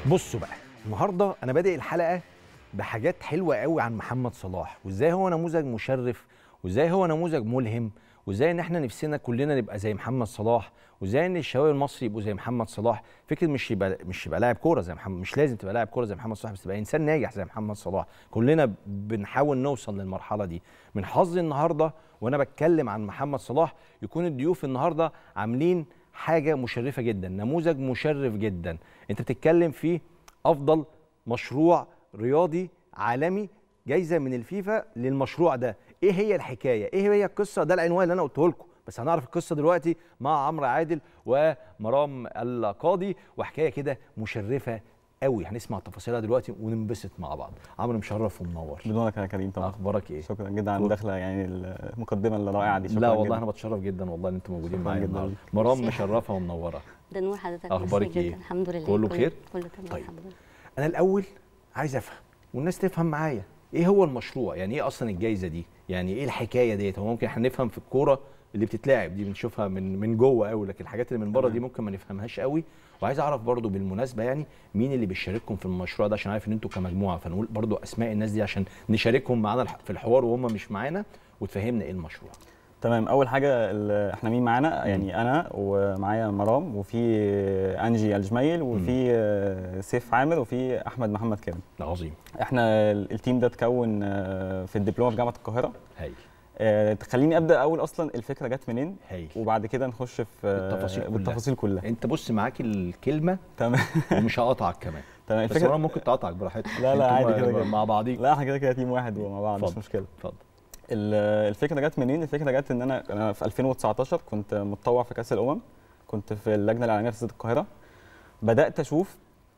بصوا بقى النهارده انا بادئ الحلقه بحاجات حلوه قوي عن محمد صلاح وازاي هو نموذج مشرف وازاي هو نموذج ملهم وازاي ان احنا نفسنا كلنا نبقى زي محمد صلاح وازاي ان الشباب المصري يبقوا زي محمد صلاح فكره مش يبقى مش يبقى لاعب كوره زي محمد مش لازم تبقى لاعب كوره زي محمد صلاح بس تبقى انسان ناجح زي محمد صلاح كلنا بنحاول نوصل للمرحله دي من حظي النهارده وانا بتكلم عن محمد صلاح يكون الضيوف النهارده عاملين حاجه مشرفه جدا نموذج مشرف جدا انت بتتكلم في افضل مشروع رياضي عالمي جايزه من الفيفا للمشروع ده ايه هي الحكايه ايه هي القصه ده العنوان اللي انا قلته لكم بس هنعرف القصه دلوقتي مع عمرو عادل ومرام القاضي وحكايه كده مشرفه قوي هنسمع تفاصيلها دلوقتي وننبسط مع بعض عمرو مشرف ومنور بدونك يا كريم طبعا اخبارك ايه شكرا جدا على المداخله يعني المقدمه الرائعه دي شكرا لا والله جدا. انا بتشرف جدا والله ان انتم موجودين شكراً معايا جداً النهارده ليك. مرام ميرسي. مشرفه ومنوره ده نور حضرتك أخبارك ميرسي إيه؟ جدا. الحمد لله كله بخير؟ كله تمام طيب. الحمد لله انا الاول عايز افهم والناس تفهم معايا ايه هو المشروع يعني ايه اصلا الجايزه دي يعني ايه الحكايه ديت هو ممكن احنا نفهم في الكوره اللي بتتلعب دي بنشوفها من من جوه قوي لكن الحاجات اللي من بره دي ممكن ما نفهمهاش قوي وعايز اعرف برضو بالمناسبه يعني مين اللي بيشارككم في المشروع ده عشان عارف ان انتوا كمجموعه فنقول برضو اسماء الناس دي عشان نشاركهم معانا الح- في الحوار وهم مش معانا وتفهمنا ايه المشروع تمام اول حاجه ال- احنا مين معانا يعني انا ومعايا مرام وفي انجي الجميل وفي آه، سيف عامر وفي احمد محمد كامل ده عظيم احنا ال- التيم ده اتكون آه، في الدبلومه في جامعه القاهره هايل آه، خليني ابدا اول اصلا الفكره جت منين هايل وبعد كده نخش في آه، بالتفاصيل كلها. بالتفاصيل كلها انت بص معاك الكلمه تمام ومش هقطعك كمان تمام بس مرام ممكن تقطعك براحتك لا، لا، انتوا عادي كده كده. مع بعضيك لا احنا كده كده تيم واحد ومع بعض مش اتفضل. مشكله اتفضل ال- الفكره جت منين؟ الفكره جت ان انا انا في 2019 كنت متطوع في كاس الامم كنت في اللجنه الاعلاميه في استاد القاهره بدات اشوف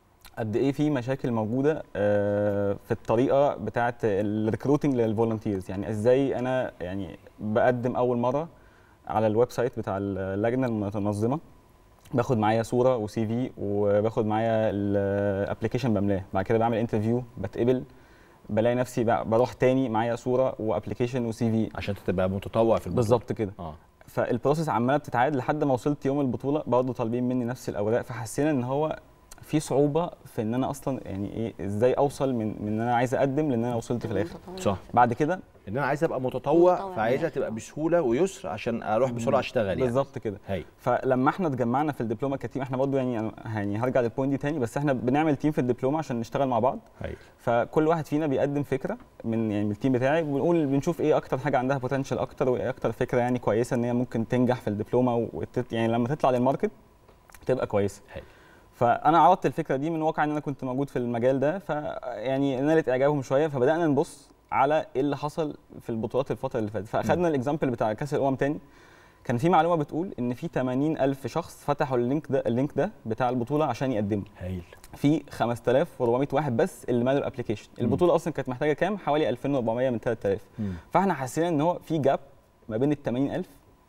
قد ايه في مشاكل موجوده آه، في الطريقه بتاعه الريكروتنج للفولunteers يعني ازاي انا يعني بقدم اول مره على الويب سايت بتاع اللجنه المنظمه باخد معايا صوره وسي في وباخد معايا الابلكيشن بملاه بعد كده بعمل انترفيو بتقبل بلاقي نفسي بقى بروح تاني معايا صوره وابلكيشن وسي في عشان تبقى متطوع في البطولة. بالظبط كده اه فالبروسيس عماله بتتعاد لحد ما وصلت يوم البطوله برضه طالبين مني نفس الاوراق فحسينا ان هو في صعوبه في ان انا اصلا يعني ايه ازاي اوصل من من ان انا عايز اقدم لان انا وصلت في الاخر صح بعد كده ان انا عايز ابقى متطوع متطوع فعايزها بالآخر. تبقى بسهوله ويسر عشان اروح بسرعه اشتغل يعني بالظبط كده هاي فلما احنا اتجمعنا في الدبلومه كتيم احنا برضه يعني يعني هرجع للبوينت دي تاني بس احنا بنعمل تيم في الدبلومه عشان نشتغل مع بعض هاي فكل واحد فينا بيقدم فكره من يعني من التيم بتاعي بنقول بنشوف ايه اكتر حاجه عندها بوتنشال اكتر وايه اكتر فكره يعني كويسه ان هي ممكن تنجح في الدبلومه وتت يعني لما تطلع للماركت تبقى كويسه هاي فانا عرضت الفكره دي من واقع ان انا كنت موجود في المجال ده فيعني نالت اعجابهم شويه فبدانا نبص على ايه اللي حصل في البطولات الفتره اللي فاتت فاخدنا الاكزامبل بتاع كاس الامم تاني كان في معلومه بتقول ان في 80 الف شخص فتحوا اللينك ده اللينك ده بتاع البطوله عشان يقدموا هايل في 5400 واحد بس اللي مالوا الابلكيشن البطوله اصلا كانت محتاجه كام حوالي 2400 من 3000 مم. فاحنا حسينا ان هو في جاب ما بين ال 80000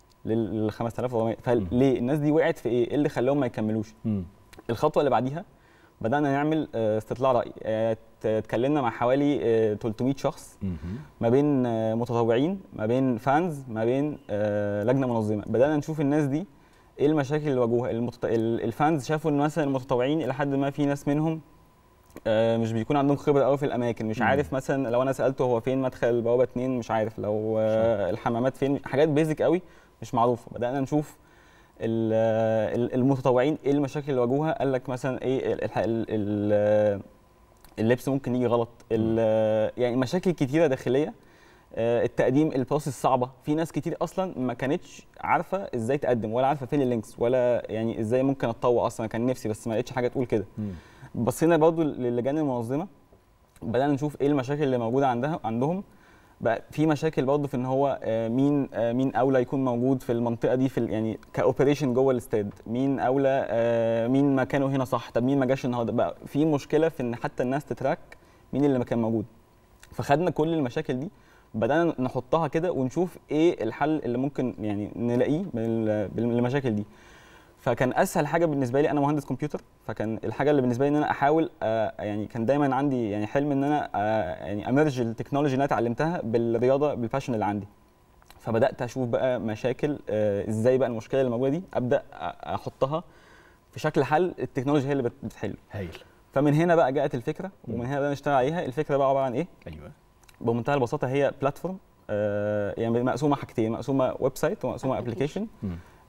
لل 5400 فليه الناس دي وقعت في ايه؟ ايه اللي خلاهم ما يكملوش؟ مم. الخطوه اللي بعديها بدانا نعمل آه، استطلاع راي آه، ت- اتكلمنا مع حوالي آه، 300 شخص مم. ما بين آه، متطوعين ما بين فانز ما بين آه، لجنه منظمه بدانا نشوف الناس دي ايه المشاكل اللي واجهوها المتط... ال- الفانز شافوا ان مثلا المتطوعين الى حد ما في ناس منهم آه، مش بيكون عندهم خبره قوي في الاماكن مش مم. عارف مثلا لو انا سالته هو فين مدخل البوابه اتنين مش عارف لو آه، الحمامات فين حاجات بيزك قوي مش معروفه بدانا نشوف ال- ال- المتطوعين ايه المشاكل اللي واجهوها قال لك مثلا ايه ال- ال- ال- اللبس ممكن يجي غلط ال- يعني مشاكل كتيره داخليه آه، التقديم البروسيس صعبه في ناس كتير اصلا ما كانتش عارفه ازاي تقدم ولا عارفه فين اللينكس ولا يعني ازاي ممكن اتطوع اصلا كان نفسي بس ما لقيتش حاجه تقول كده مم. بصينا برضو للجان المنظمه بدانا نشوف ايه المشاكل اللي موجوده عندها عندهم بقى في مشاكل برضه في ان هو آه، مين آه، مين اولى يكون موجود في المنطقه دي في ال- يعني كاوبريشن جوه الاستاد مين اولى آه، مين مكانه هنا صح طب مين ما جاش النهارده بقى في مشكله في ان حتى الناس تتراك مين اللي ما كان موجود فخدنا كل المشاكل دي بدانا نحطها كده ونشوف ايه الحل اللي ممكن يعني نلاقيه من ال- بالمشاكل دي فكان اسهل حاجه بالنسبه لي انا مهندس كمبيوتر فكان الحاجه اللي بالنسبه لي ان انا احاول آه يعني كان دايما عندي يعني حلم ان انا آه يعني امرج التكنولوجي اللي انا اتعلمتها بالرياضه بالباشن اللي عندي فبدات اشوف بقى مشاكل آه ازاي بقى المشكله اللي موجوده دي ابدا أ- احطها في شكل حل التكنولوجيا هي اللي بت- بتحله هايل فمن هنا بقى جاءت الفكره ومن هنا بدأنا نشتغل عليها الفكره بقى عباره عن ايه ايوه بمنتهى البساطه هي بلاتفورم آه يعني مقسومه حاجتين مقسومه ويب سايت ومقسومه ابلكيشن مم.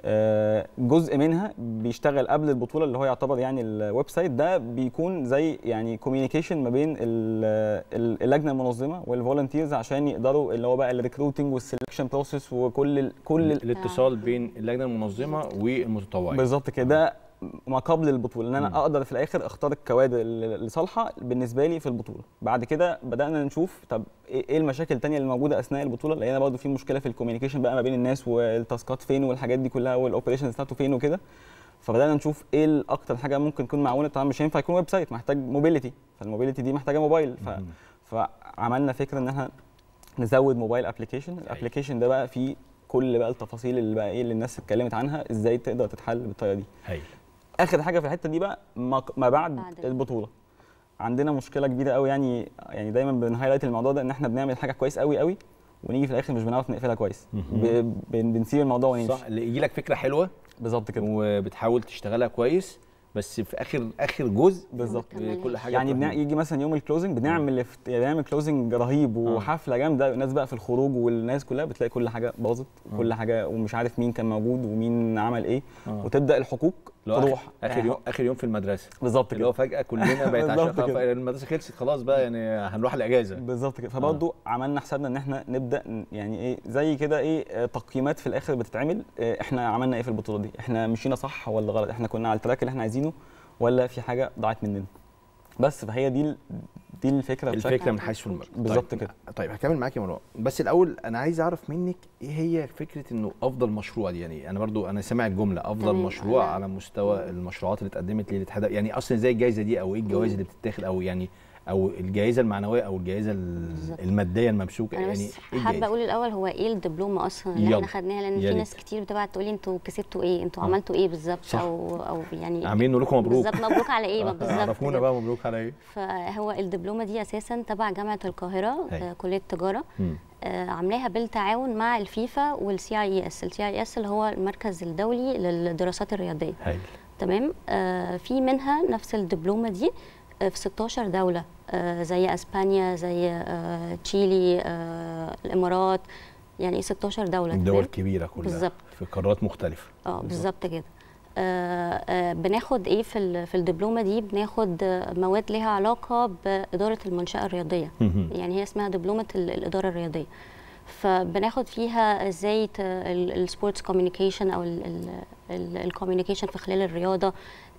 آه جزء منها بيشتغل قبل البطوله اللي هو يعتبر يعني الويب سايت ده بيكون زي يعني كوميونيكيشن ما بين ال- ال- اللجنه المنظمه والفولunteers عشان يقدروا اللي هو بقى الريكروتنج والسلكشن بروسيس وكل ال كل ال الاتصال بين اللجنه المنظمه والمتطوعين بالظبط كده ده ما قبل البطوله ان مم. انا اقدر في الاخر اختار الكوادر اللي اللي صالحه بالنسبه لي في البطوله بعد كده بدانا نشوف طب ايه إيه المشاكل التانية اللي موجوده اثناء البطوله لقينا برضه في مشكله في الكوميونيكيشن بقى ما بين الناس والتاسكات فين والحاجات دي كلها والاوبريشنز بتاعته فين وكده فبدانا نشوف ايه الاكتر حاجه ممكن تكون معونه طبعا مش هينفع يكون ويب سايت محتاج موبيليتي فالموبيليتي دي محتاجه موبايل ف... مم. فعملنا فكره ان احنا نزود موبايل ابلكيشن الابلكيشن ده بقى فيه كل بقى التفاصيل اللي بقى ايه اللي الناس اتكلمت عنها ازاي تقدر تتحل بالطريقه دي هايل اخر حاجه في الحته دي بقى ما, ما بعد, بعد بعد البطوله عندنا مشكله كبيره قوي يعني يعني دايما بنهايلايت الموضوع ده ان احنا بنعمل حاجه كويس قوي قوي ونيجي في الاخر مش بنعرف نقفلها كويس مهم. ب- بن- بنسيب الموضوع ونمشي صح اللي يجي لك فكره حلوه بالظبط كده وبتحاول تشتغلها كويس بس في اخر اخر جزء بالظبط كل حاجه يعني بتروح بنع... يجي مثلا يوم الكلوزنج بنعمل افت... يعني بنعمل كلوزنج رهيب وحفله جامده الناس بقى في الخروج والناس كلها بتلاقي كل حاجه باظت وكل حاجه ومش عارف مين كان موجود ومين عمل ايه آه. وتبدا الحقوق اللي هو تروح آخر- اخر يوم اخر يوم في المدرسه بالظبط اللي هو كده فجاه كلنا بقت بالظبط عشان كده. المدرسه خلصت خلاص بقى يعني هنروح الاجازه بالظبط كده فبرضه عملنا حسابنا ان احنا نبدا ن- يعني ايه زي كده ايه آه، تقييمات في الاخر بتتعمل آه، احنا عملنا ايه في البطوله دي احنا مشينا صح ولا غلط احنا كنا على التراك اللي احنا عايزينه ولا في حاجه ضاعت مننا بس فهي دي ال- دي الفكره بشكل الفكره من حيث المبدا بالظبط طيب. كده. طيب هكمل معاك يا مروان بس الاول انا عايز اعرف منك ايه هي فكره انه افضل مشروع دي يعني انا برضو انا سامع الجمله افضل تمام، مشروع أنا- على مستوى المشروعات اللي اتقدمت للاتحاد يعني اصلا ازاي الجائزه دي او ايه الجوائز مم. اللي بتتاخد او يعني او الجائزه المعنويه او الجائزه ال- بالظبط. الماديه الممسوكه انا يعني بس ايه حابه الجائزة؟ اقول الاول هو ايه الدبلومه اصلا اللي يلا. احنا خدناها لان يا في ريت. ناس كتير بتبعت تقولي انتوا كسبتوا ايه انتوا آه. عملتوا ايه بالظبط صح. او او يعني عاملين نقول لكم مبروك بالظبط مبروك على ايه ما بالظبط عرفونا كده. بقى مبروك على ايه فهو الدبلومه دي اساسا تبع جامعه القاهره أيوة. آه، كليه تجاره مم. آه، عاملاها بالتعاون مع الفيفا والسي اي اس السي اي اس اللي هو المركز الدولي للدراسات الرياضيه هايل تمام آه في منها نفس الدبلومه دي آه في 16 دوله آه زي اسبانيا زي آه تشيلي آه الامارات يعني 16 دوله الدول تمام؟ كبيره كلها بالظبط. في قارات مختلفه اه بالظبط كده آه آه بناخد ايه في ال- في الدبلومه دي بناخد آه، مواد ليها علاقه باداره المنشاه الرياضيه مهم. يعني هي اسمها دبلومه ال- الاداره الرياضيه فبناخد فيها ازاي السبورتس كوميونيكيشن او الكوميونيكيشن في خلال الرياضه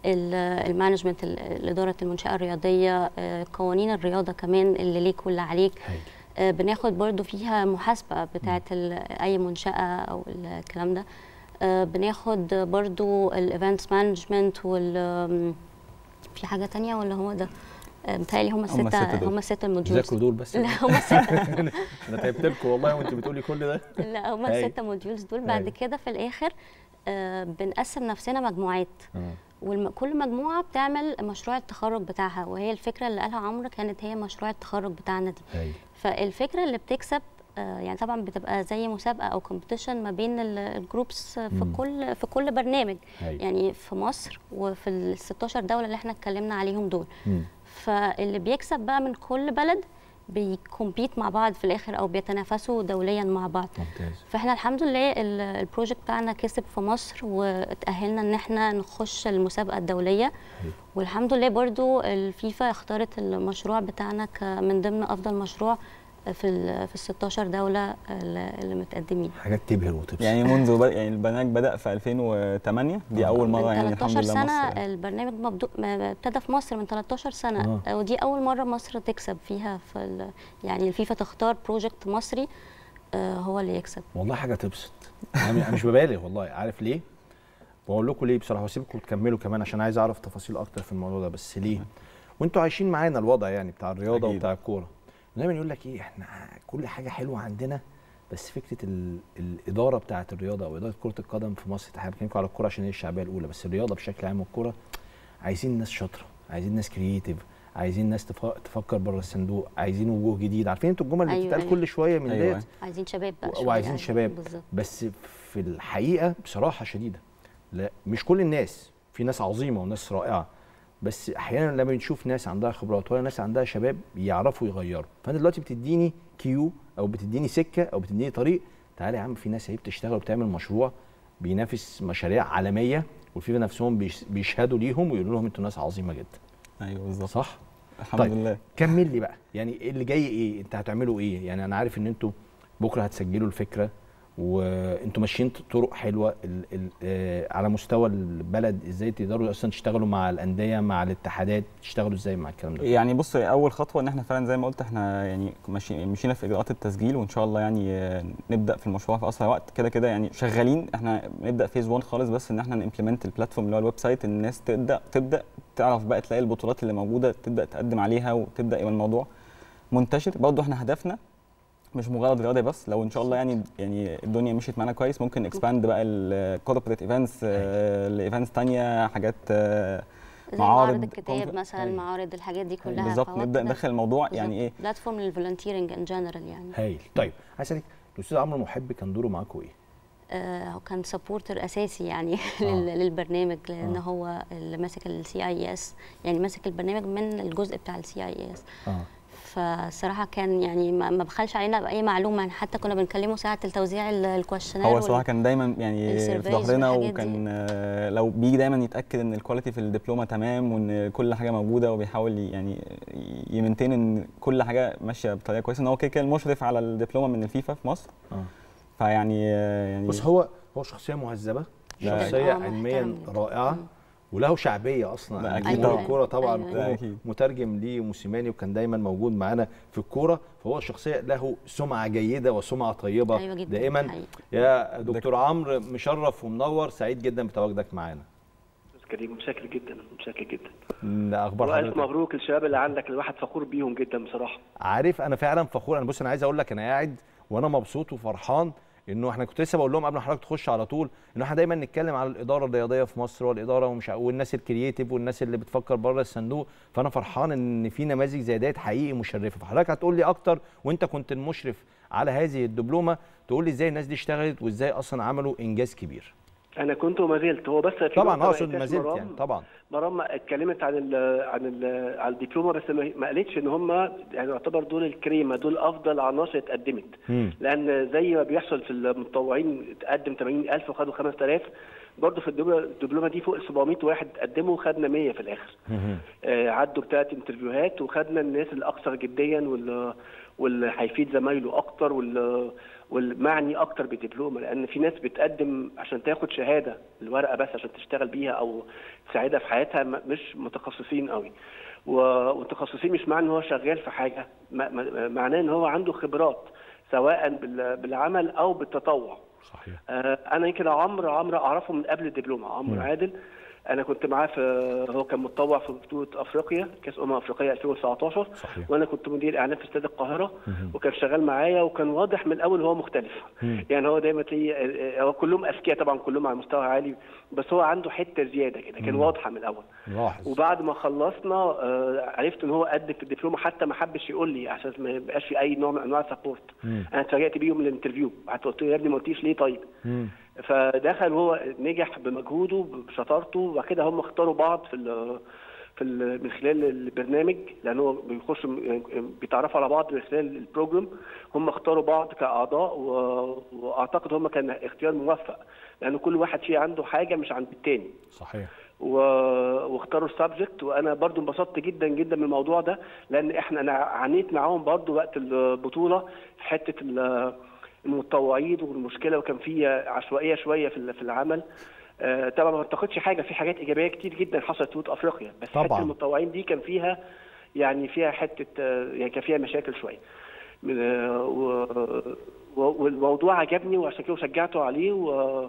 المانجمنت اداره المنشاه الرياضيه آه، قوانين الرياضه كمان اللي ليك واللي عليك هايل آه، بناخد برضو فيها محاسبة بتاعة ال- أي منشأة أو الكلام ده آه، بناخد برضو الايفنتس مانجمنت وال آم، في حاجة تانية ولا هو ده؟ آه، متهيألي هم الستة الستة دول. هم الستة الموديولز ذاكروا دول بس لا هم الستة انا تعبت لكم والله وانت بتقولي كل ده لا هم أيوة. الستة موديولز دول بعد أيوة. كده في الآخر آه، بنقسم نفسنا مجموعات آه. وكل مجموعة بتعمل مشروع التخرج بتاعها وهي الفكرة اللي قالها عمرو كانت هي مشروع التخرج بتاعنا دي هايل فالفكره اللي بتكسب آه، يعني طبعا بتبقى زي مسابقه او كومبيتيشن ما بين ال- الجروبس في مم. كل في كل برنامج هايل يعني في مصر وفي ال 16 دوله اللي احنا اتكلمنا عليهم دول مم. فاللي بيكسب بقى من كل بلد بيكومبيت مع بعض في الاخر او بيتنافسوا دوليا مع بعض ممتاز فاحنا الحمد لله ال- البروجكت بتاعنا كسب في مصر واتأهلنا ان احنا نخش المسابقة الدولية حلو. والحمد لله برضو الفيفا اختارت المشروع بتاعنا ك- من ضمن افضل مشروع في ال في ال 16 دولة اللي اللي متقدمين حاجات تبهر وتبسط يعني منذ بدأ يعني البرنامج بدا في 2008 دي آه. اول مره من يعني الحمد 13 لله سنة مصر البرنامج مبدو... م- ابتدى في مصر من 13 سنة آه. ودي أول مرة مصر تكسب فيها في ال... يعني الفيفا تختار بروجكت مصري آه، هو اللي يكسب والله حاجه تبسط انا م- أنا مش ببالغ والله عارف ليه بقول لكم ليه بصراحه واسيبكم تكملوا كمان عشان عايز اعرف تفاصيل اكتر في الموضوع ده بس ليه وانتوا عايشين معانا الوضع يعني بتاع الرياضه أكيد. وبتاع الكوره دايما يقول لك ايه احنا كل حاجه حلوه عندنا بس فكره ال... الاداره بتاعه الرياضه او اداره كره القدم في مصر احنا بنتكلم على الكوره عشان هي الشعبيه الاولى بس الرياضه بشكل عام والكوره عايزين ناس شاطره عايزين ناس كرييتيف عايزين ناس تف... تفكر بره الصندوق عايزين وجوه جديد عارفين انتوا الجمل اللي أيوة، بتتقال أيوة. كل شويه من أيوة. ديت عايزين شباب بقى و- شوية وعايزين يعني. شباب. بالظبط بس في الحقيقه بصراحه شديده لا مش كل الناس في ناس عظيمه وناس رائعه بس احيانا لما بنشوف ناس عندها خبرات ولا ناس عندها شباب يعرفوا يغيروا فانت دلوقتي بتديني كيو او بتديني سكه او بتديني طريق تعالى يا عم في ناس اهي بتشتغل وبتعمل مشروع بينافس مشاريع عالميه والفيفا نفسهم بيش- بيشهدوا ليهم ويقولوا لهم انتوا ناس عظيمه جدا ايوه بالظبط صح الحمد طيب. لله كمل لي بقى يعني إيه اللي جاي ايه انت هتعملوا ايه يعني انا عارف ان انتوا بكره هتسجلوا الفكره وانتوا ماشيين طرق حلوه ال ال آه على مستوى البلد ازاي تقدروا اصلا تشتغلوا مع الانديه مع الاتحادات تشتغلوا ازاي مع الكلام ده يعني بص اول خطوه ان احنا فعلا زي ما قلت احنا يعني ماشي مشينا في اجراءات التسجيل وان شاء الله يعني آه، نبدا في المشروع في اسرع وقت كده كده يعني شغالين احنا نبدا فيز 1 خالص بس ان احنا نمبلمنت البلاتفورم اللي هو الويب سايت الناس تبدا تبدا تعرف بقى تلاقي البطولات اللي موجوده تبدا تقدم عليها وتبدا يبقى الموضوع منتشر برضه احنا هدفنا مش مجرد رياضه بس لو ان شاء الله يعني يعني الدنيا مشيت معانا كويس ممكن اكسباند بقى الكوربريت ايفنتس لايفنتس ثانيه حاجات آه، زي معارض معارض الكتاب conference. مثلا أيوة. معارض الحاجات دي كلها بالظبط فهو نبدا كده ندخل الموضوع يعني ايه بلاتفورم للفولنتيرنج ان جنرال يعني هايل طيب عايز اسالك الاستاذ عمرو محب كان دوره معاكم ايه آه، هو كان سبورتر اساسي يعني آه. لل- للبرنامج لان آه. هو اللي ماسك السي اي اس يعني ماسك البرنامج من الجزء بتاع السي اي اس اه فالصراحه كان يعني ما ما بخلش علينا باي معلومه حتى كنا بنكلمه ساعه التوزيع ال- الكويشنير هو وال- صراحه كان دايما يعني في السيرفيز ظهرنا والحاجات وكان آه، لو بيجي دايما يتاكد ان الكواليتي في الدبلومه تمام وان كل حاجه موجوده وبيحاول ي- يعني يمنتين ان كل حاجه ماشيه بطريقه كويسه ان هو كده كده المشرف على الدبلومه من الفيفا في مصر اه فيعني آه، يعني بص هو هو شخصيه مهذبه لا، شخصيه آه، علميا محترم. رائعه مم. وله شعبيه اصلا لا، يعني أكيد جوه طبعاً. الكوره طبعا أيوة. لا، كونه أكيد. مترجم ليه موسيماني وكان دايما موجود معانا في الكوره فهو شخصيه له سمعه جيده وسمعه طيبه ايوه جدا دائما حقيقي. يا دكتور عمرو مشرف ومنور سعيد جدا بتواجدك معانا استاذ كريم متشكر جدا متشكر جدا ده اخبار والف حضرتك مبروك للشباب اللي عندك الواحد فخور بيهم جدا بصراحه عارف انا فعلا فخور انا بص انا عايز اقول لك انا قاعد وانا مبسوط وفرحان انه احنا كنت لسه بقول لهم قبل ما حضرتك تخش على طول انه احنا دايما نتكلم على الاداره الرياضيه في مصر والاداره ومش ع- والناس الكرييتيف والناس اللي بتفكر بره الصندوق فانا فرحان ان في نماذج زي ديت حقيقي مشرفه فحضرتك هتقول لي اكتر وانت كنت المشرف على هذه الدبلومه تقول لي ازاي الناس دي اشتغلت وازاي اصلا عملوا انجاز كبير انا كنت وما زلت هو بس في طبعا نقطة اقصد ما ما قلتهاش زلت مرام. يعني طبعا مرام اتكلمت عن ال عن ال على الدبلومه بس ما ما قالتش ان هم يعني يعتبر دول الكريمه دول افضل عناصر اتقدمت مم. لان زي ما بيحصل في المتطوعين اتقدم 80000 وخدوا 5000 برضه في الدبلومه الدبلومه دي فوق ال 700 واحد قدموا وخدنا 100 في الاخر مم. آه، عدوا بثلاث انترفيوهات وخدنا الناس الاكثر جديا وال واللي هيفيد زمايله اكتر وال والمعني اكتر بالدبلومه لان في ناس بتقدم عشان تاخد شهاده الورقه بس عشان تشتغل بيها او تساعدها في حياتها م- مش متخصصين قوي و- ومتخصصين مش معنى ان هو شغال في حاجه م- م- معناه ان هو عنده خبرات سواء بال- بالعمل او بالتطوع صحيح آه، انا يمكن عمرو عمرو اعرفه من قبل الدبلومه عمرو مم. عادل انا كنت معاه في هو كان متطوع في بطوله افريقيا كاس امم افريقيا 2019 صحيح وانا كنت مدير اعلام في استاد القاهره مهم. وكان شغال معايا وكان واضح من الاول هو مختلف مم. يعني هو دايما تلاقيه آه، هو كلهم اذكياء طبعا كلهم على مستوى عالي بس هو عنده حته زياده كده كان مم. واضحه من الاول لاحظ وبعد ما خلصنا آه، عرفت ان هو قدم في الدبلومه حتى ما حبش يقول لي عشان ما يبقاش في اي نوع من انواع السبورت مم. انا اتفاجئت بيه يوم الانترفيو قعدت قلت له يا ابني ما قلتيش ليه طيب مم. فدخل وهو نجح بمجهوده بشطارته وبعد كده هم اختاروا بعض في ال في ال من خلال البرنامج لان هو بيخش بيتعرفوا على بعض من خلال البروجرام هم اختاروا بعض كاعضاء و- واعتقد هم كان اختيار موفق لان كل واحد فيه عنده حاجه مش عند التاني صحيح و... واختاروا السبجكت وانا برضو انبسطت جدا جدا من الموضوع ده لان احنا انا عانيت معاهم برضو وقت البطوله في حته ال- المتطوعين والمشكله وكان في عشوائيه شويه في ال- في العمل آه، طبعا ما اعتقدش حاجه في حاجات ايجابيه كتير جدا حصلت في بطوله افريقيا بس طبعاً. حته المتطوعين دي كان فيها يعني فيها حته آه، يعني كان فيها مشاكل شويه من- آه، و- و- والموضوع عجبني وعشان كده شجعته عليه و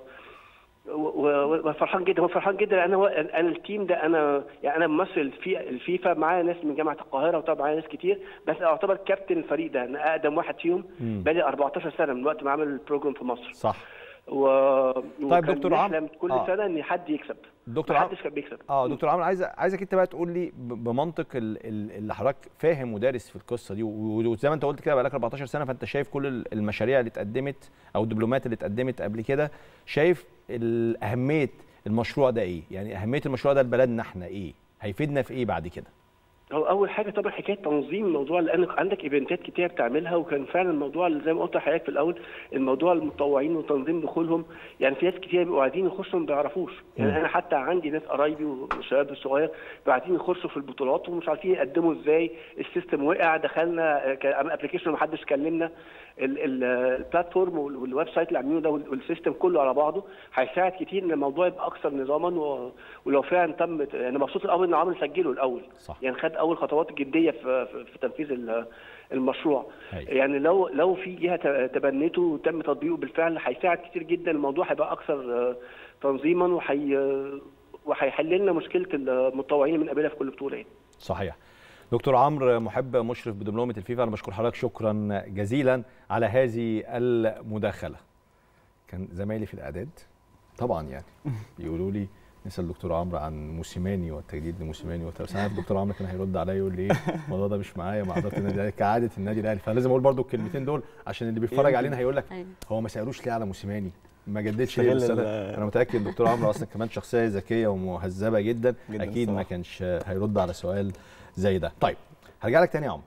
و- و- وفرحان جدا هو فرحان جدا لان هو انا التيم ده انا يعني انا ممثل الفي الفيفا معايا ناس من جامعه القاهره وطبعا معايا ناس كتير بس اعتبر كابتن الفريق ده انا اقدم واحد فيهم مم. بقالي 14 سنه من وقت ما عمل البروجرام في مصر صح و... طيب دكتور عمرو. نحلم كل آه. سنه ان حد يكسب دكتور عمرو محدش كان بيكسب اه دكتور عمرو عايز عايزك انت بقى تقول لي ب- بمنطق ال- ال- اللي حضرتك فاهم ودارس في القصه دي و- وزي ما انت قلت كده بقالك 14 سنه فانت شايف كل ال- المشاريع اللي اتقدمت او الدبلومات اللي اتقدمت قبل كده شايف ال- اهميه المشروع ده ايه؟ يعني اهميه المشروع ده لبلدنا احنا ايه؟ هيفيدنا في ايه بعد كده هو اول حاجه طبعا حكايه تنظيم الموضوع لان عندك ايفنتات كتير بتعملها وكان فعلا الموضوع اللي زي ما قلت لحضرتك في الاول الموضوع المتطوعين وتنظيم دخولهم يعني في ناس كتير بيبقوا عايزين يخشوا ما بيعرفوش يعني انا حتى عندي ناس قرايبي والشباب الصغير بيبقوا عايزين يخشوا في البطولات ومش عارفين يقدموا ازاي السيستم وقع دخلنا ابلكيشن ومحدش كلمنا ال- ال- البلاتفورم وال- والويب سايت اللي عاملينه ده وال- والسيستم كله على بعضه هيساعد كتير ان الموضوع يبقى اكثر نظاما و- ولو فعلا تم انا مبسوط الاول ان عمرو سجله الاول صح. يعني خد اول خطوات جديه في في, في تنفيذ ال- المشروع أيوة. يعني لو لو في جهه ت- تبنته وتم تطبيقه بالفعل هيساعد كتير جدا الموضوع هيبقى اكثر آه، تنظيما وهي وهيحل لنا مشكله المتطوعين من قبلها في كل بطوله يعني. صحيح دكتور عمرو محب مشرف بدبلومه الفيفا انا بشكر حضرتك شكرا جزيلا على هذه المداخله كان زمايلي في الاعداد طبعا يعني بيقولوا لي نسال دكتور عمرو عن موسيماني والتجديد لموسيماني وبتاع بس انا عارف دكتور عمرو كان هيرد عليا يقول لي ايه الموضوع ده مش معايا مع اداره النادي الاهلي كعاده النادي الاهلي فلازم اقول برضو الكلمتين دول عشان اللي بيتفرج يمكن. علينا هيقول لك أيوة. هو ما سالوش ليه على موسيماني ما جددش ليه استغل بس ال- انا انا متاكد دكتور عمرو اصلا كمان شخصيه ذكيه ومهذبه جدا, جداً اكيد ما الصراحة. كانش هيرد على سؤال زي ده طيب هرجع لك تاني يا عمرو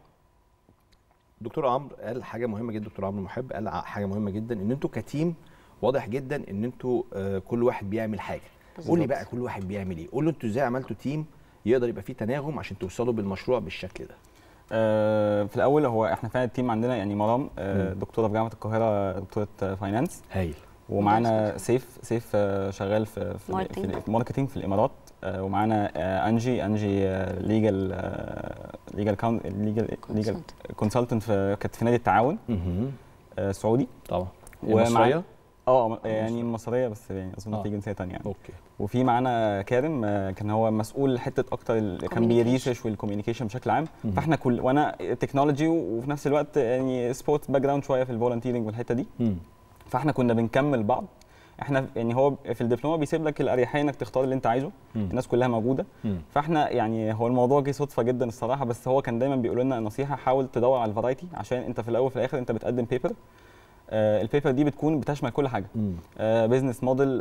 دكتور عمرو قال حاجه مهمه جدا دكتور عمرو محب قال ع- حاجه مهمه جدا ان انتوا كتيم واضح جدا ان انتوا آه، كل واحد بيعمل حاجه قول لي بقى كل واحد بيعمل ايه قول له انتوا ازاي عملتوا تيم يقدر يبقى فيه تناغم عشان توصلوا بالمشروع بالشكل ده آه، في الاول هو احنا فعلا التيم عندنا يعني مرام آه، مم. دكتوره في جامعه القاهره دكتوره آه، فاينانس هايل ومعانا سيف سيف آه، شغال في في ماركتينج. في الماركتينج في الامارات آه، ومعانا آه، انجي انجي ليجل ليجل ليجل ليجل Consultant. كونسلتنت في كانت في نادي التعاون مهم. آه، السعودي طبعا ومع- مصريه اه يعني مصريه بس يعني اظن آه. في جنسيه ثانيه يعني اوكي وفي معانا كارم آه، كان هو مسؤول حته اكتر ال- كان Communication. بيريسيرش والكوميونيكيشن بشكل عام مهم. فاحنا كل وانا تكنولوجي وفي نفس الوقت يعني سبورتس باك جراوند شويه في الفولنتيرنج والحته دي مم. فاحنا كنا بنكمل بعض احنا يعني هو في الدبلومه بيسيب لك الاريحيه انك تختار اللي انت عايزه مم. الناس كلها موجوده مم. فاحنا يعني هو الموضوع جه صدفه جدا الصراحه بس هو كان دايما بيقول لنا نصيحه حاول تدور على الفرايتي عشان انت في الاول وفي الاخر انت بتقدم بيبر آه البيبر دي بتكون بتشمل كل حاجه مم. بزنس موديل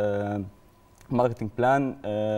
ماركتنج بلان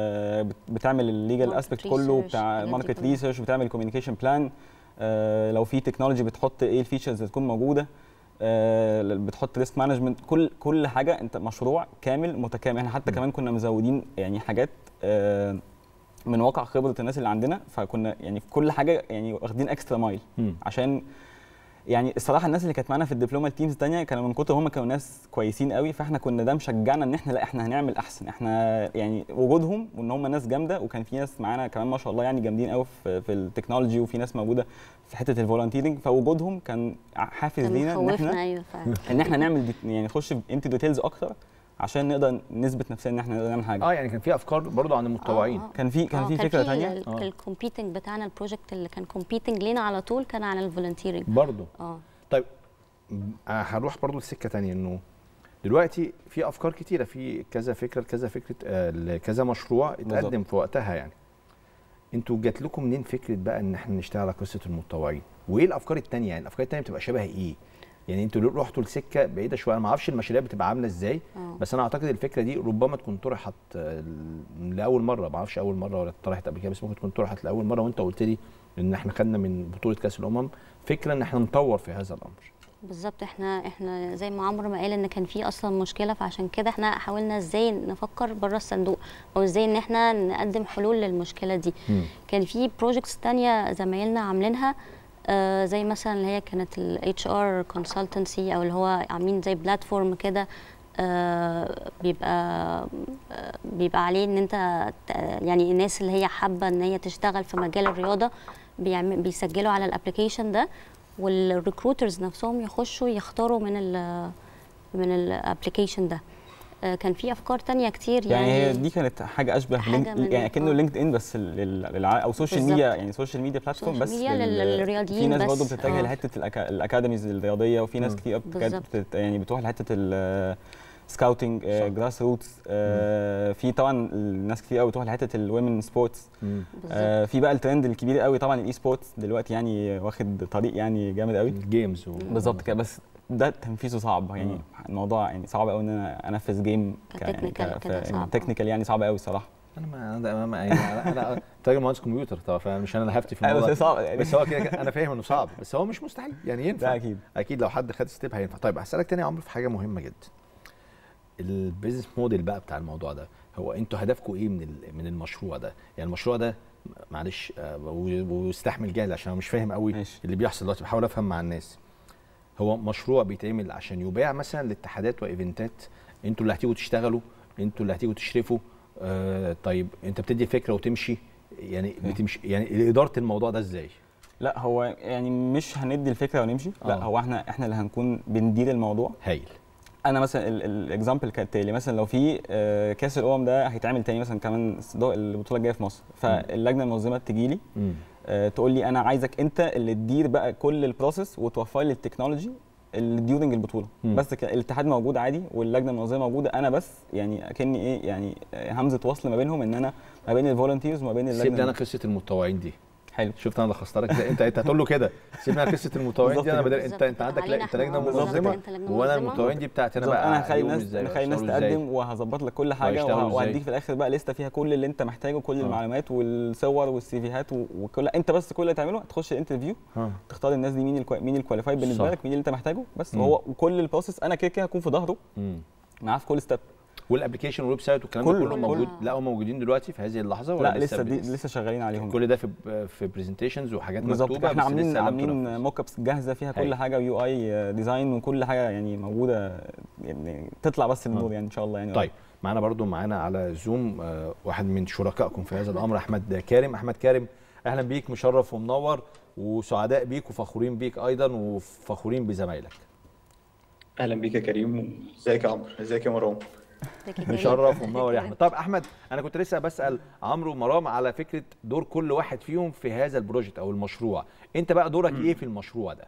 بتعمل الليجل Market اسبكت كله research، بتاع الحاجات دي ماركت كلها. ريسيرش بتعمل كوميونيكيشن بلان لو في تكنولوجي بتحط ايه الفيتشرز اللي تكون موجوده آه، بتحط ريسك مانجمنت كل كل حاجه انت مشروع كامل متكامل احنا حتى كمان كنا مزودين يعني حاجات آه، من واقع خبره الناس اللي عندنا فكنا يعني في كل حاجه يعني واخدين اكسترا مايل مم. عشان يعني الصراحه الناس اللي كانت معانا في الدبلومه التيمز الثانيه كانوا من كتر هم كانوا ناس كويسين قوي فاحنا كنا ده مشجعنا ان احنا لا احنا هنعمل احسن احنا يعني وجودهم وان هم ناس جامده وكان في ناس معانا كمان ما شاء الله يعني جامدين قوي في, في التكنولوجي وفي ناس موجوده في حته الفولنتيرنج فوجودهم كان حافز كان لينا ان مخوفنا احنا ايوه فعلا ان احنا نعمل دي يعني نخش انتو ديتيلز اكتر عشان نقدر نثبت نفسنا ان احنا نقدر نعمل حاجه اه يعني كان في افكار برضو عن المتطوعين آه، آه. كان في كان في فكره ثانيه آه. الكومبيتنج بتاعنا البروجكت اللي كان كومبيتنج لينا على طول كان عن الفولنتيرنج برضو اه طيب م- آه، هنروح برضو لسكه تانية انه دلوقتي في افكار كتيره في كذا فكره كذا فكره آه، كذا مشروع اتقدم في وقتها يعني انتوا جات لكم منين فكره بقى ان احنا نشتغل على قصه المتطوعين وايه الافكار التانية يعني الافكار التانية بتبقى شبه ايه يعني انتوا رحتوا لسكه بعيده شويه انا ما اعرفش المشاريع بتبقى عامله ازاي اه بس انا اعتقد الفكره دي ربما تكون طرحت آه، لاول مره ما اعرفش اول مره ولا اتطرحت قبل كده بس ممكن تكون طرحت لاول مره وانت قلت لي ان احنا خدنا من بطوله كاس الامم فكره ان احنا نطور في هذا الامر بالظبط احنا احنا زي ما عمرو ما قال ان كان في اصلا مشكله فعشان كده احنا حاولنا ازاي نفكر بره الصندوق او ازاي ان احنا نقدم حلول للمشكله دي كان في بروجكتس تانية زمايلنا عاملينها آه زي مثلا اللي هي كانت الاتش ار كونسلتنسي او اللي هو عاملين زي بلاتفورم كده آه بيبقى آه بيبقى عليه ان انت ت- يعني الناس اللي هي حابه ان هي تشتغل في مجال الرياضه بيعمل بيسجلوا على الابلكيشن ده والريكروترز نفسهم يخشوا يختاروا من ال من الابلكيشن ده آه كان في افكار تانية كتير يعني يعني, هي دي كانت حاجه اشبه حاجة لينك من- يعني كانه آه. لينكد ان بس لل... للع... او سوشيال بالظبط. ميديا يعني سوشيال ميديا بلاتفورم بس سوشيال ميديا لل- للرياضيين في ناس بس. برضه بتتجه آه. لحته الأكا... الاكاديميز الرياضيه وفي ناس مم. كتير بالظبط. بتت... يعني بتروح لحته ال سكاوتنج صح. جراس روتس في طبعا الناس كتير قوي بتروح لحته الومن سبورتس بالظبط في بقى الترند الكبير قوي طبعا الاي سبورتس دلوقتي يعني واخد طريق يعني جامد قوي الجيمز و... بالظبط كده بس ده تنفيذه صعب يعني الموضوع يعني صعب قوي ان انا انفذ جيم كتكنيكال كده صعب. تكنيكال يعني صعب قوي الصراحه انا ما انا ما يعني انا انا أنت راجل مهندس كمبيوتر طبعا فمش انا اللي هفتي في أيوة، الموضوع بس هي صعبة يعني. بس هو كده كده انا فاهم انه صعب بس هو مش مستحيل يعني ينفع ده أكيد. اكيد لو حد خد ستيب هينفع طيب هسالك تاني يا عمرو في حاجه مهمه جدا البيزنس موديل بقى بتاع الموضوع ده هو انتوا هدفكم ايه من ال- من المشروع ده يعني المشروع ده معلش آه، و- واستحمل جهل عشان انا مش فاهم قوي ماشي. اللي بيحصل دلوقتي بحاول افهم مع الناس هو مشروع بيتعمل عشان يباع مثلا لاتحادات وايفنتات انتوا اللي هتيجوا تشتغلوا انتوا اللي هتيجوا تشرفوا آه طيب انت بتدي فكره وتمشي يعني بتمشي يعني اداره الموضوع ده ازاي لا هو يعني مش هندي الفكره ونمشي لا آه. هو احنا احنا اللي هنكون بندير الموضوع هايل انا مثلا الاكزامبل كالتالي مثلا لو في آه، كاس الامم ده هيتعمل تاني مثلا كمان دو- البطوله الجايه في مصر فاللجنه المنظمه تجي لي مم. آه، تقول لي انا عايزك انت اللي تدير بقى كل البروسيس وتوفر لي التكنولوجي اللي ديورنج البطوله مم. بس كده الاتحاد موجود عادي واللجنه المنظمه موجوده انا بس يعني اكني ايه يعني آه، همزه وصل ما بينهم ان انا ما بين الفولunteers وما بين سيب لي انا اللجنه قصه المتطوعين دي حلو شفت انا لخصت لك ازاي انت انت هتقول له كده سيب لي انا قصه المتطوعين دي انا بالظبط بدل كده. انت انت بالظبط عندك كده. لا انت علينا لجنه إحنا منظمه أنت لجنة وانا منظمة. المتطوعين دي بتاعتي انا بالظبط. بقى انا هخلي أجيبهم الناس إزاي انا هخلي الناس ويشتغلوا إزاي. تقدم وهظبط لك كل حاجه وهيشتغلوا وه- إزاي. وهديك في الاخر بقى لسته فيها كل اللي انت محتاجه كل آه. المعلومات والصور والسيفيهات و- وكل انت بس كل اللي تعمله هتخش الانترفيو ها. تختار الناس دي مين الكوي... مين الكواليفايد بالنسبه صح. لك مين اللي انت محتاجه بس مم. وهو وكل البروسيس انا كده كده هكون في ظهره مم. معاه في كل ستيب والابلكيشن والويب سايت والكلام ده كله. كله كله. موجود لا هم موجودين دلوقتي في هذه اللحظه ولا لا لسه دي بت- لسه شغالين عليهم كل ده في في برزنتيشنز وحاجات بالظبط مكتوبه احنا بس عاملين لسه لم عاملين تنفذ. موك ابس جاهزه فيها هايل. كل حاجه يو اي ديزاين وكل حاجه يعني موجوده يعني تطلع بس للنور يعني ان شاء الله يعني طيب معانا برضو معانا على زوم آه، واحد من شركائكم في هذا الامر احمد كارم احمد كارم اهلا بيك مشرف ومنور وسعداء بيك وفخورين بيك ايضا وفخورين بزمايلك اهلا بيك يا كريم ازيك يا عمرو ازيك يا مروان ازيك يا كريم؟ مشرف ومنور يا ازيك احمد طب احمد انا كنت لسه بسال عمرو ومرام على فكره دور كل واحد فيهم في هذا البروجكت او المشروع انت بقى دورك ايه في المشروع ده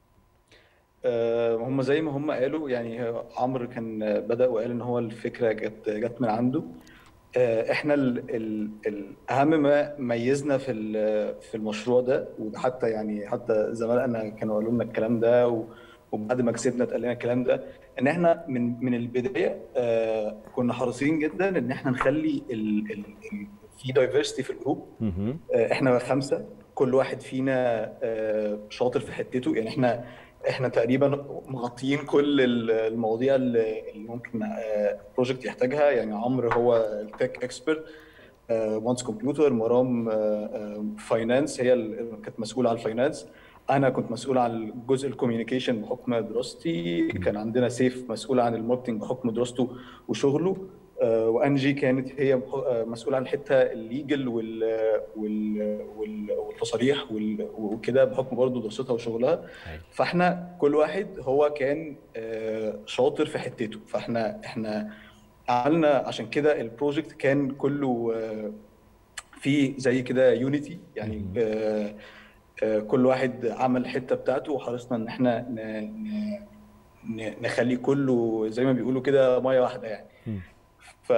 أه هم زي ما هم قالوا يعني هو عمرو كان بدأ وقال ان هو الفكره جت جت من عنده أه احنا ال ال الاهم ما ميزنا في ال- في المشروع ده وحتى يعني حتى زملائنا كانوا قالوا لنا الكلام ده و- وبعد ما كسبنا اتقال لنا الكلام ده ان احنا من من البدايه أه كنا حريصين جدا ان احنا نخلي ال ال ال في دايفرستي في الجروب مهم. آه، احنا خمسه كل واحد فينا آه، شاطر في حتته يعني احنا احنا تقريبا مغطيين كل ال- المواضيع اللي اللي ممكن بروجكت يحتاجها يعني عمرو هو التك اكسبرت مهندس كمبيوتر مرام فاينانس هي اللي كانت مسؤوله على الفاينانس انا كنت مسؤول عن جزء الكوميونيكيشن بحكم دراستي كان عندنا سيف مسؤول عن الماركتنج بحكم دراسته وشغله آه، وانجي كانت هي مح- آه، مسؤوله عن الحته الليجل وال وال وال- والتصاريح وال- وكده بحكم برضه دراستها وشغلها هايل. فاحنا كل واحد هو كان آه، شاطر في حتته فاحنا احنا عملنا عشان كده البروجكت كان كله آه، في زي كده يونيتي يعني مم. آه، آه، كل واحد عمل الحته بتاعته وحرصنا ان احنا ن- ن- ن- نخليه كله زي ما بيقولوا كده ميه واحده يعني مم. ف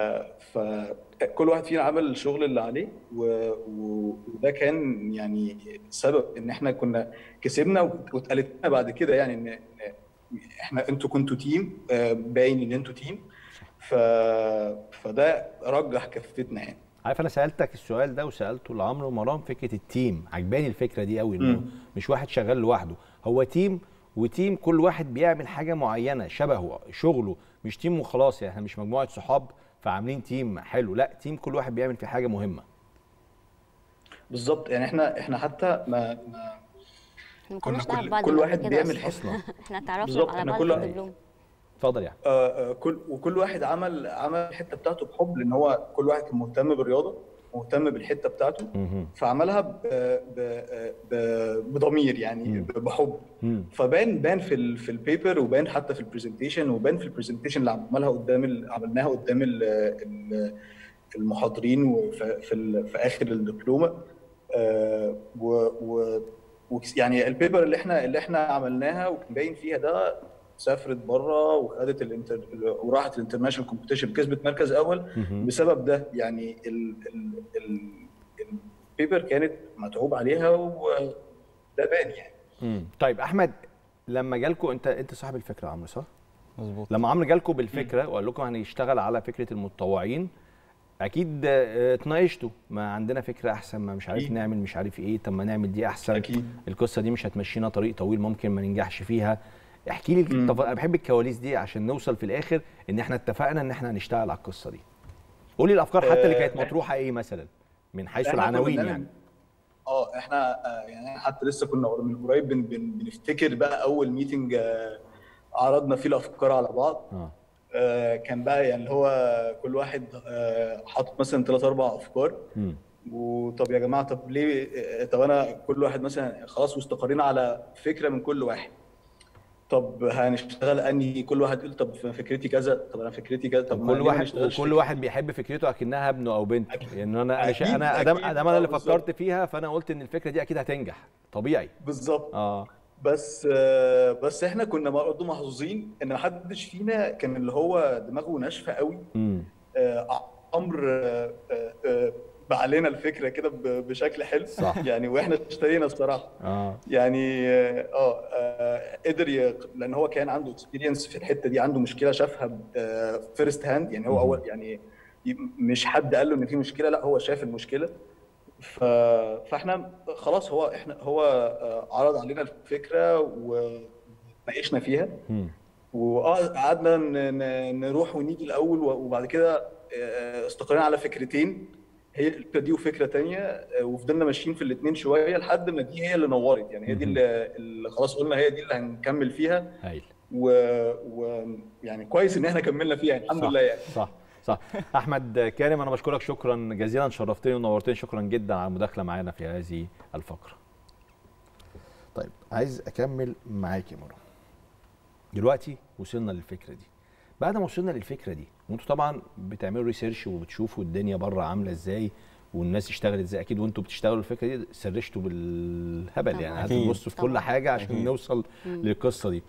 فكل واحد فينا عمل الشغل اللي عليه و... و... وده كان يعني سبب ان احنا كنا كسبنا وت- واتقالت لنا بعد كده يعني ان إن احنا انتوا كنتوا تيم آه، باين ان انتوا تيم ف... فده رجح كفتنا يعني عارف انا سالتك السؤال ده وسالته لعمرو ومرام فكره التيم عجباني الفكره دي قوي انه مم. مش واحد شغال لوحده هو تيم وتيم كل واحد بيعمل حاجه معينه شبهه شغله مش تيم وخلاص يعني احنا مش مجموعه صحاب فعاملين تيم حلو لا تيم كل واحد بيعمل في حاجه مهمه بالظبط يعني احنا احنا حتى ما, ما ما كنا كناش نعرف كل- بعض كل من واحد قبل كده بيعمل أصلاً. اصلا احنا اتعرفنا بالظبط، على احنا بعض كل- في الدبلوم اتفضل يا أحمد. آه، آه، كل وكل واحد عمل عمل الحته بتاعته بحب لان هو كل واحد كان مهتم بالرياضه مهتم بالحته بتاعته مهم. فعملها ب... ب... ب... بضمير يعني مم. بحب مم. فبان بان في ال... في البيبر وبان حتى في البرزنتيشن وبان في البرزنتيشن اللي عملها قدام ال... عملناها قدام ال... ال... المحاضرين وفي في, ال... في اخر الدبلومه آه و... و... و... يعني البيبر اللي احنا اللي احنا عملناها وكان باين فيها ده سافرت بره وخدت الانتر... وراحت الانترناشونال كومبيتيشن كسبت مركز اول مهم. بسبب ده يعني ال ال ال البيبر كانت متعوب عليها وده بان يعني مم. طيب احمد لما جالكم انت انت صاحب الفكره يا عمرو صح مظبوط لما عمرو جالكم بالفكره وقال لكم هنشتغل على فكره المتطوعين اكيد آه، اتناقشتوا ما عندنا فكره احسن ما مش عارف أكيد. نعمل مش عارف ايه طب ما نعمل دي احسن اكيد القصه دي مش هتمشينا طريق طويل ممكن ما ننجحش فيها احكي لي مم. التف... انا بحب الكواليس دي عشان نوصل في الاخر ان احنا اتفقنا ان احنا هنشتغل على القصه دي قولي الافكار حتى اللي آه، كانت مطروحه ايه مثلا من حيث إحنا كنا العناوين بنعمل- يعني اه احنا آه، يعني إحنا حتى لسه كنا من قريب بن بن بنفتكر بقى اول ميتنج آه، عرضنا فيه الافكار على بعض اه آه، كان بقى يعني اللي هو كل واحد آه، حاطط مثلا ثلاث اربع افكار مم. وطب يا جماعه طب ليه آه، طب انا كل واحد مثلا خلاص واستقرينا على فكره من كل واحد طب هنشتغل انهي كل واحد يقول طب فكرتي كذا طب انا فكرتي كذا طب ما كل ليه ما واحد نشتغلش وكل فكرة؟ واحد بيحب فكرته اكنها ابنه او بنته يعني انا انا شا- أكيد، انا ادام أكيد. ادام انا اللي آه، بالظبط. فكرت فيها فانا قلت ان الفكره دي اكيد هتنجح طبيعي بالظبط اه بس آه، بس احنا كنا برضه محظوظين ان محدش فينا كان اللي هو دماغه ناشفه قوي امم آه، عمرو آه، آه، آه، باع لنا الفكره كده ب- بشكل حلو صح. يعني واحنا اشترينا الصراحه اه يعني اه آه، قدر ي... لان هو كان عنده اكسبيرينس في الحته دي عنده مشكله شافها فيرست هاند يعني هو مهم. اول يعني ي- مش حد قال له ان في مشكله لا هو شاف المشكله ف... فاحنا خلاص هو احنا هو آه، عرض علينا الفكره وناقشنا فيها مم. وقعدنا ن- ن- نروح ونيجي الاول وبعد كده آه، استقرينا على فكرتين هي الفكره دي وفكره تانية آه، وفضلنا ماشيين في الاثنين شويه لحد ما دي هي اللي نورت يعني هي دي مهم. اللي, اللي خلاص قلنا هي دي اللي هنكمل فيها هايل ويعني كويس ان احنا كملنا فيها يعني الحمد صح. لله يعني صح صح احمد كارم انا بشكرك شكرا جزيلا شرفتني ونورتني شكرا جدا على المداخله معانا في هذه الفقره طيب عايز اكمل معاك يا مروه دلوقتي وصلنا للفكره دي بعد ما وصلنا للفكره دي وانتوا طبعا بتعملوا ريسيرش وبتشوفوا الدنيا بره عامله ازاي والناس اشتغلت ازاي اكيد وانتوا بتشتغلوا الفكره دي سرشتوا بالهبل يعني طبعاً. قعدتوا أكيد. تبصوا في كل طبعاً. حاجه عشان أكيد. نوصل مم. للقصه دي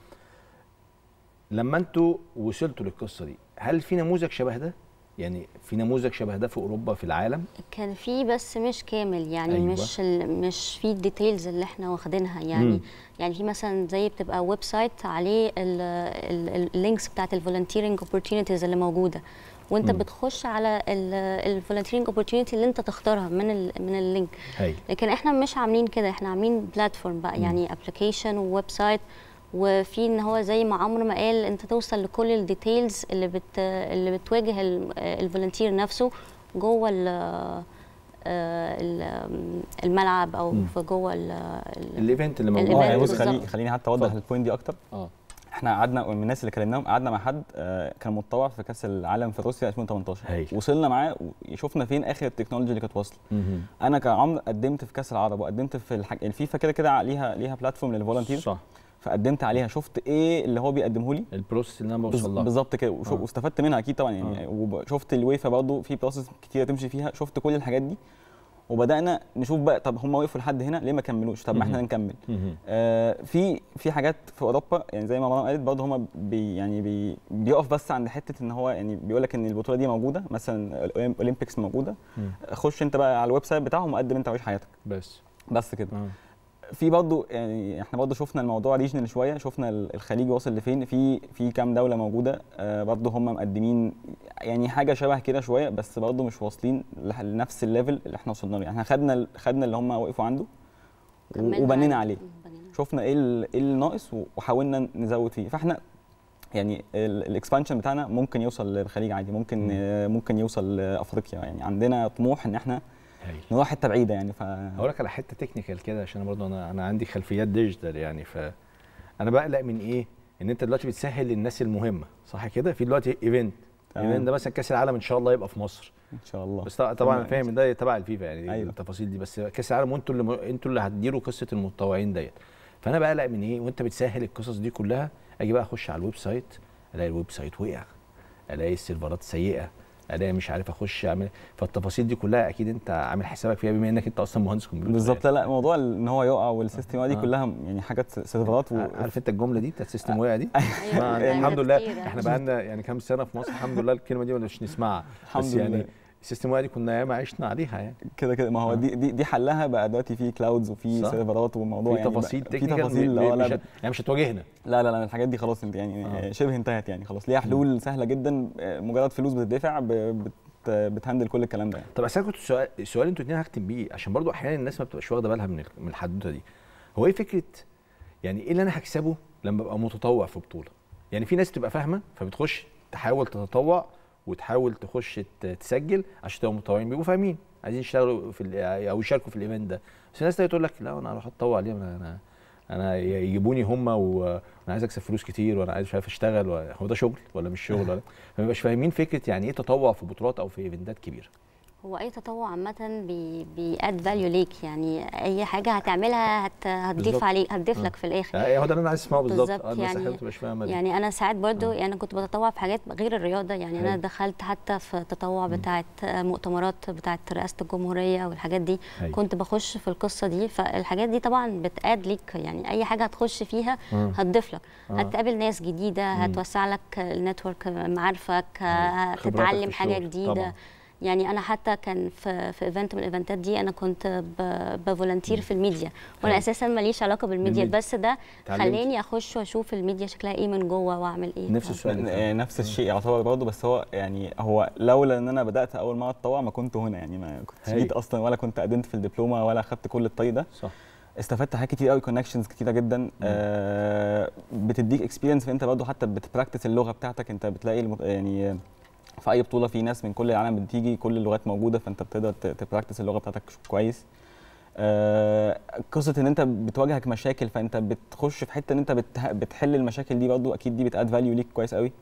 لما انتوا وصلتوا للقصه دي هل في نموذج شبه ده يعني في نموذج شبه ده في اوروبا في العالم كان في بس مش كامل يعني أيوة. أيوة. مش ال مش في الديتيلز اللي احنا واخدينها يعني مم. مم. يعني في مثلا زي بتبقى ويب سايت عليه اللينكس بتاعت الفولنتيرنج اوبورتيونيتيز اللي موجوده وانت مم. بتخش على الفولنتيرنج اوبورتيونيتي اللي انت تختارها من ال من اللينك هايل لكن احنا مش عاملين كده احنا عاملين بلاتفورم بقى مم. يعني ابلكيشن وويب سايت وفي ان هو زي ما عمرو ما قال انت توصل لكل الديتيلز اللي بت اللي بتواجه الفولنتير نفسه جوه ال- آه، ال- الملعب او مم. في جوه ال- ال- الايفنت اللي اه موجود الإيفنت يعني بص بالظبط. خليني خليني حتى اوضح اتفضل. البوينت دي اكتر اه احنا قعدنا من الناس اللي كلمناهم قعدنا مع حد آه، كان متطوع في كاس العالم في روسيا 2018 هايل. وصلنا معاه وشفنا فين اخر التكنولوجي اللي كانت واصله مهم. انا كعمر قدمت في كاس العرب وقدمت في الحاج... الفيفا كده كده ليها ليها بلاتفورم للفولنتير صح فقدمت عليها شفت ايه اللي هو بيقدمه لي البروسيس اللي انا بز- بوصل لها بالظبط كده وشو- آه. واستفدت منها اكيد طبعا يعني آه. وشفت الويفا برضه في بروسيس كتير تمشي فيها شفت كل الحاجات دي وبدانا نشوف بقى طب هم وقفوا لحد هنا ليه ما كملوش طب ما احنا مهم. نكمل مهم. آه في في حاجات في اوروبا يعني زي ما مرام قالت برضه هم بي يعني بي بيقف بس عند حته ان هو يعني بيقول لك ان البطوله دي موجوده مثلا الاولمبيكس موجوده مم. خش انت بقى على الويب سايت بتاعهم وقدم انت وعيش حياتك بس بس كده اه في برضه يعني احنا برضه شفنا الموضوع ريجنال شويه شفنا ال- الخليج واصل لفين في في كام دوله موجوده آه برضه هم مقدمين يعني حاجه شبه كده شويه بس برضه مش واصلين لح- لنفس الليفل اللي احنا وصلنا له يعني احنا خدنا ال- خدنا اللي هم وقفوا عنده و- كملنا وبنينا عليه مم، بنينا. شفنا ايه ال- ايه اللي ناقص و- وحاولنا نزود فيه فاحنا يعني الاكسبانشن بتاعنا ممكن يوصل للخليج عادي ممكن مم. آه، ممكن يوصل لافريقيا يعني عندنا طموح ان احنا هايل نروح حته بعيده يعني ف هقول لك على حته تكنيكال كده عشان برضه انا انا عندي خلفيات ديجيتال يعني ف انا بقلق من ايه ان انت دلوقتي بتسهل للناس المهمه صح كده في دلوقتي ايفنت تمام. ايفنت ده مثلا كاس العالم ان شاء الله يبقى في مصر ان شاء الله بس طبعا طبعا انا تمام. فاهم ان ده تبع الفيفا يعني أيوة. أيوة. التفاصيل دي بس كاس العالم وانتوا اللي م... انتوا اللي هتديروا قصه المتطوعين ديت فانا بقلق من ايه وانت بتسهل القصص دي كلها اجي بقى اخش على الويب سايت الاقي الويب سايت وقع الاقي السيرفرات سيئه الاقي مش عارف اخش اعمل فالتفاصيل دي كلها اكيد انت عامل حسابك فيها بما انك انت اصلا مهندس كمبيوتر بالظبط لا لا موضوع ان هو يقع والسيستم دي آه. كلها يعني حاجات سيرفرات و... يعني. عارف انت الجمله دي بتاعت السيستم وقع دي أيوة، ما بنعملها الحمد لله كتير يعني. احنا بقى لنا يعني كام سنه في مصر الحمد لله الكلمه دي مش نسمعها الحمد بس يعني لله. السيستم وقع دي كنا ياما عشنا عليها يعني كده كده ما هو آه. دي دي, دي حلها بقى دلوقتي في كلاودز وفي صح. سيرفرات والموضوع في يعني تفاصيل بقى- في تكنيكال تفاصيل م- اه مش لا هت- يعني مش هتواجهنا لا لا لا الحاجات دي خلاص انت يعني آه. آه. شبه انتهت يعني خلاص ليها حلول سهله جدا آه، مجرد فلوس بتدفع ب... بت- بتهندل كل الكلام ده يعني. طب اسالكم السؤال السؤال انتوا اتنين هختم بيه عشان برضو احيانا الناس ما بتبقاش واخده بالها من ال- من الحدوته دي هو ايه فكره يعني ايه اللي انا هكسبه لما ابقى متطوع في بطوله يعني في ناس تبقى فاهمه فبتخش تحاول تتطوع وتحاول تخش ت- تسجل عشان تبقوا متطوعين بيبقوا فاهمين عايزين يشتغلوا في ال- او يشاركوا في الايفنت ده بس الناس تانية تقول لك لا انا هروح اتطوع ليه انا انا انا يجيبوني هم وانا عايز اكسب فلوس كتير وانا عايز مش عارف اشتغل ولا- هو ده شغل ولا مش شغل ولا ما بيبقاش فاهمين فكره يعني ايه تطوع في بطولات او في ايفنتات كبيره هو اي تطوع عامه بي بياد فاليو ليك يعني اي حاجه هتعملها هت هتضيف بالظبط. عليك هتضيف آه. لك في الاخر يعني هو ده اللي انا عايز اسمعه بالظبط بالظبط، اه الناس يعني- احيانا ما بتبقاش فاهمه دي. يعني انا ساعات برضو آه. يعني انا كنت بتطوع في حاجات غير الرياضه يعني انا حلو. دخلت حتى في تطوع بتاعه مؤتمرات بتاعه رئاسه الجمهوريه والحاجات دي أيوة. كنت بخش في القصه دي فالحاجات دي طبعا بتاد ليك يعني اي حاجه هتخش فيها مم. هتضيف لك آه. هتقابل ناس جديده هتوسع لك النتورك معارفك خبراتك في هتتعلم حاجه الشغل. جديده طبعاً. يعني انا حتى كان في في ايفنت من الايفنتات دي انا كنت ب- بفولنتير في الميديا وانا حلو. اساسا ماليش علاقه بالميديا بالميديا. بس ده اتعلمت. خلاني اخش واشوف الميديا شكلها ايه من جوه واعمل ايه نفس ف- السؤال آه، نفس الشيء يعتبر برضه بس هو يعني هو لولا ان انا بدات اول مره اتطوع ما كنت هنا يعني ما كنتش هاي. جيت اصلا ولا كنت قدمت في الدبلومه ولا خدت كل الطريق ده صح استفدت حاجات كتير قوي كونكشنز كتيره جدا آه بتديك اكسبيرينس انت برضه حتى بتبراكتس اللغه بتاعتك انت بتلاقي المت... يعني في اي بطوله في ناس من كل العالم بتيجي كل اللغات موجوده فانت بتقدر ت- تبراكتس اللغه بتاعتك كويس آه، قصه ان انت بتواجهك مشاكل فانت بتخش في حته ان انت بت- بتحل المشاكل دي برضه اكيد دي بتاد فاليو ليك كويس قوي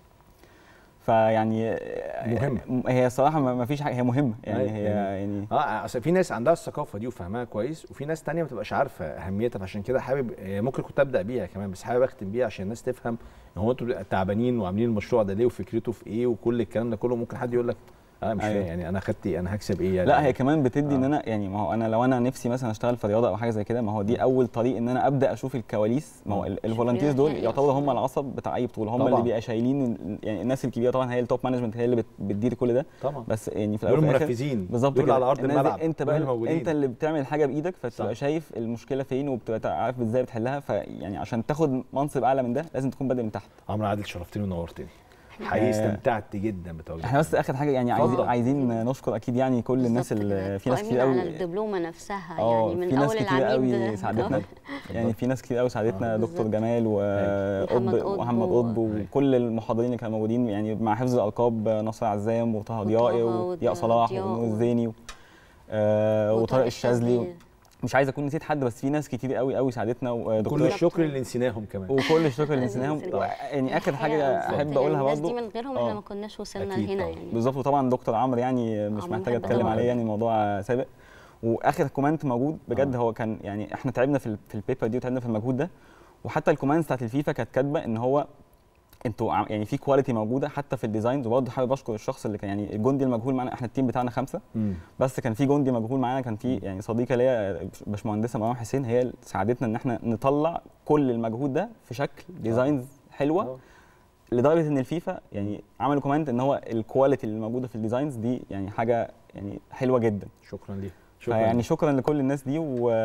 فيعني آه، مهمة. هي صراحه ما ما فيش حاجه هي مهمه يعني أيوة، هي يعني- يعني اه اصل في ناس عندها الثقافه دي وفاهماها كويس وفي ناس تانية ما بتبقاش عارفه اهميتها فعشان كده حابب آه، ممكن كنت ابدا بيها كمان بس حابب اختم بيها عشان الناس تفهم ان هو انتوا تعبانين وعاملين المشروع ده ليه وفكرته في ايه وكل الكلام ده كله ممكن حد يقول لك انا مش أيوة. فاهم يعني انا خدت إيه؟ انا هكسب ايه يعني لا هي كمان بتدي ان آه. انا يعني ما هو انا لو انا نفسي مثلا اشتغل في رياضه او حاجه زي كده ما هو دي اول طريق ان انا ابدا اشوف الكواليس ما هو آه. الفولنتيرز دول يعني يعتبروا هم أصلاً. العصب بتاع اي بطوله هم طبعاً. اللي بيبقى شايلين ال- يعني الناس الكبيره طبعا هي التوب مانجمنت هي اللي بت- بتدير كل ده طبعا بس يعني في دول الاول وفي الآخر المنفذين بالظبط دول كده. على ارض الناس دي الملعب انت دول بقى الموجودين. انت اللي بتعمل حاجه بايدك صح. فتبقى شايف المشكله فين وبتبقى عارف ازاي بتحلها فيعني عشان تاخد منصب اعلى من ده لازم تكون بادئ من تحت عمرو عادل شرفتني ونورتني حقيقي آه، استمتعت جدا بتواجدك احنا بس اخر حاجه يعني عايزين اتفضل. عايزين نشكر اكيد يعني كل الناس بالظبط اللي كده. في ناس كتير قائمين قوي على الدبلومه نفسها اه يعني من في ناس اول كتير قوي العميد ساعدتنا يعني في ناس كتير قوي ساعدتنا آه. دكتور بالظبط. جمال محمد وقطب قطب ومحمد و- قطب وكل المحاضرين اللي كانوا موجودين يعني مع حفظ الالقاب نصر عزام وطه ضيائي وطه وضياء ود- صلاح ضياء ونور و- الزيني و- آه، وطارق الشاذلي مش عايز اكون نسيت حد بس في ناس كتير قوي قوي ساعدتنا كل ودكتور الشكر اللي نسيناهم كمان وكل الشكر اللي نسيناهم طبعاً. يعني اخر حاجه بالظبط، احب يعني اقولها الناس برضه دي من غيرهم آه. احنا ما كناش وصلنا أكيد لهنا طبعاً. يعني بالظبط وطبعا دكتور عمرو يعني مش عمرو محتاج حب اتكلم طبعاً. عليه يعني موضوع سابق واخر كومنت موجود بجد آه. هو كان يعني احنا تعبنا في ال- في البيبر دي وتعبنا في المجهود ده وحتى الكومنتس بتاعت الفيفا كانت كاتبه ان هو انتوا عم- يعني في كواليتي موجوده حتى في الديزاينز وبرضه حابب اشكر الشخص اللي كان يعني الجندي المجهول معانا احنا التيم بتاعنا خمسه مم. بس كان في جندي مجهول معانا كان في يعني صديقه ليا باشمهندسه مرام حسين هي اللي ساعدتنا ان احنا نطلع كل المجهود ده في شكل ديزاينز حلوه آه. لدرجه ان الفيفا يعني عملوا كومنت ان هو الكواليتي اللي موجوده في الديزاينز دي يعني حاجه يعني حلوه جدا شكرا ليه يعني ليك. شكرا لكل الناس دي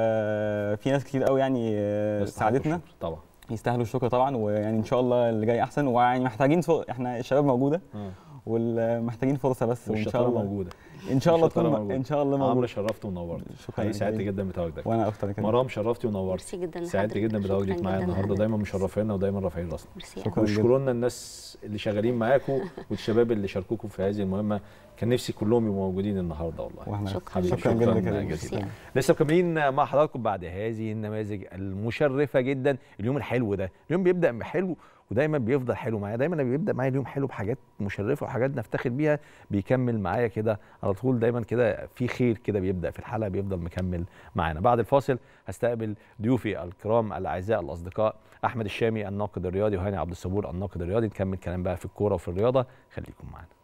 وفي ناس كتير قوي يعني آه، يستحقوا ساعدتنا الشكر طبعا يستاهلوا الشكر طبعا ويعني ان شاء الله اللي جاي احسن ويعني محتاجين فر... احنا الشباب موجوده آه. ومحتاجين فرصه بس وان شاء والشطاره الله موجوده ان شاء الله والشطارة تكون موجودة. ان شاء الله عمرو موجود شرفت ونورت شكرا حقيقي سعدت جزيلا. جدا بتواجدك وانا اكتر كده مرام شرفتي ونورت ميرسي جدا سعدت لحضرتك. جدا بتواجدك شكراً معايا جداً النهارده لحضرتك. دايما مشرفينا ودايما رافعين راسنا ميرسي شكراً. أوي. واشكروا لنا الناس اللي شغالين معاكم والشباب اللي شاركوكم في هذه المهمه كان نفسي كلهم يبقوا موجودين النهارده والله واحنا شكراً حبيبي، شكرا جداً. جدا شكراً كده جزيلاً. ميرسي. لسه مكملين مع حضراتكم بعد هذه النماذج المشرفه جدا اليوم الحلو ده اليوم بيبدا حلو ودايما بيفضل حلو معايا دايما لما بيبدا معايا اليوم حلو بحاجات مشرفه وحاجات نفتخر بيها بيكمل معايا كده على طول دايما كده في خير كده بيبدا في الحلقه بيفضل مكمل معانا بعد الفاصل هستقبل ضيوفي الكرام الاعزاء الاصدقاء احمد الشامي الناقد الرياضي وهاني عبد الصبور الناقد الرياضي نكمل كلام بقى في الكوره وفي الرياضه خليكم معانا